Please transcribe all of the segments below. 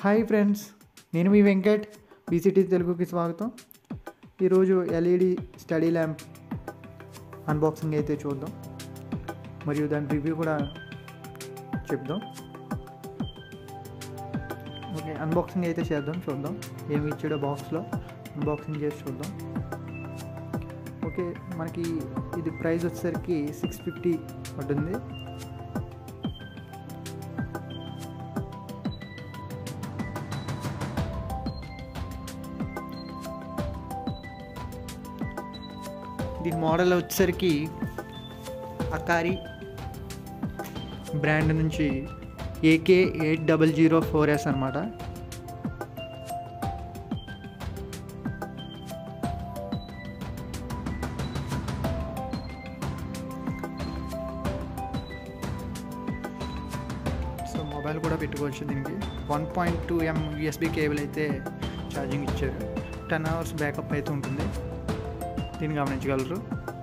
hi friends నేను మీ Venkat BCT తెలుగుకి స్వాగతం ఈరోజు ఎల్ఈడి స్టడీ ల్యాంప్ అన్బాక్సింగ్ అయితే చూద్దాం మరియు దాని రివ్యూ కూడా చెప్దాం ఓకే అన్బాక్సింగ్ అయితే చేద్దాం చూద్దాం ఏమి ఇచ్చాడో బాక్స్లో అన్బాక్సింగ్ చేసి చూద్దాం ఓకే మనకి ఇది ప్రైస్ వచ్చేసరికి సిక్స్ ఫిఫ్టీ పడుతుంది దీని మోడల్ వచ్చేసరికి అకారి బ్రాండ్ నుంచి AK eight double zero four S అనమాట సో మొబైల్ కూడా పెట్టుకోవచ్చు దీనికి one point two M USB cable అయితే ఛార్జింగ్ ఇచ్చారు టెన్ అవర్స్ బ్యాకప్ అయితే ఉంటుంది దీన్ని గమనించగలరు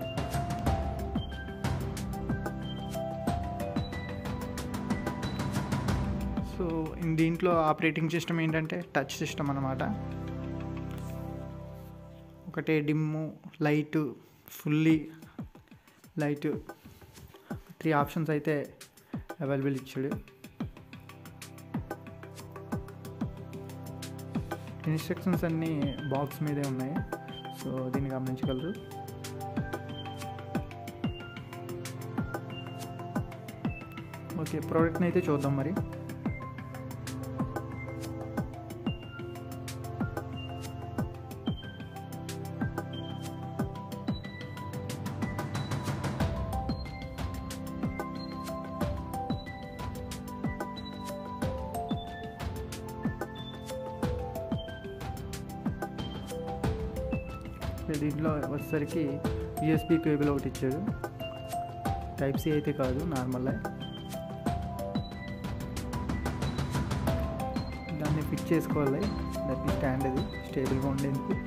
సో ఇన్ దీంట్లో ఆపరేటింగ్ సిస్టమ్ ఏంటంటే టచ్ సిస్టమ్ అనమాట ఒకటే dim light fully light three options అయితే అవైలబుల్ ఇచ్చాడు ఇన్స్ట్రక్షన్స్ అన్నీ బాక్స్ మీదే ఉన్నాయి సో దీన్ని గమనించగలరు ఓకే ప్రోడక్ట్ని అయితే చూద్దాం మరి దీంట్లో వచ్చేసరికి యూఎస్బి కేబుల్ ఒకటి ఇచ్చాడు టైప్ సి అయితే కాదు నార్మల్ దాన్ని ఫిక్స్ చేసుకోవాలి దానికి స్టాండ్ అది స్టేబుల్గా ఉండేందుకు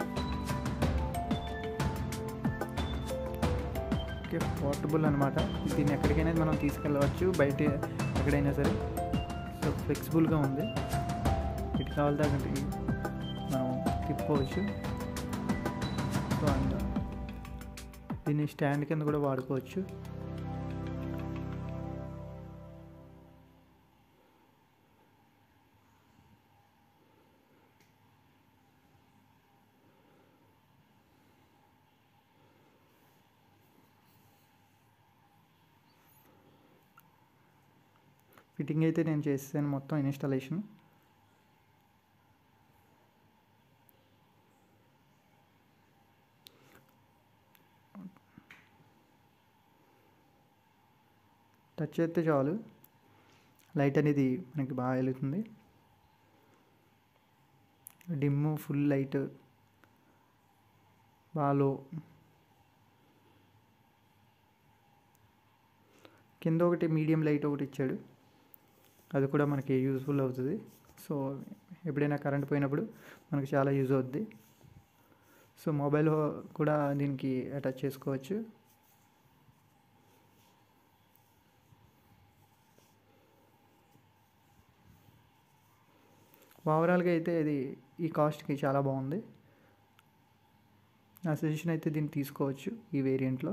ఓకే పోర్టబుల్ అనమాట దీన్ని ఎక్కడికైనా మనం తీసుకెళ్ళవచ్చు బయట ఎక్కడైనా సరే సో ఫ్లెక్సిబుల్గా ఉంది ఇటు కావాలి అక్కడికి మనం తిప్పుకోవచ్చు సో అండ్ దీన్ని స్టాండ్ కింద కూడా వాడుకోవచ్చు ఫిట్టింగ్ అయితే నేను చేసాను మొత్తం ఇన్స్టాలేషన్ టచ్ చేస్తే చాలు లైట్ అనేది మనకి బాగా వెలుగుతుంది డిమ్ ఫుల్ లైట్ బాగా లో కింద ఒకటి మీడియం లైట్ ఒకటి ఇచ్చాడు అది కూడా మనకి యూజ్ఫుల్ అవుతుంది సో ఎప్పుడైనా కరెంట్ పోయినప్పుడు మనకి చాలా యూజ్ అవుద్ది సో మొబైల్ కూడా దీనికి అటాచ్ చేసుకోవచ్చు ఓవరాల్గా అయితే ఇది ఈ కాస్ట్కి చాలా బాగుంది నా సజెషన్ అయితే దీన్ని తీసుకోవచ్చు ఈ వేరియంట్లో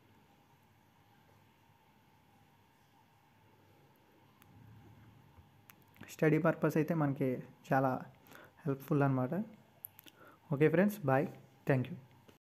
స్టడీ పర్పస్ అయితే మనకి చాలా హెల్ప్ఫుల్ అనమాట okay friends bye thank you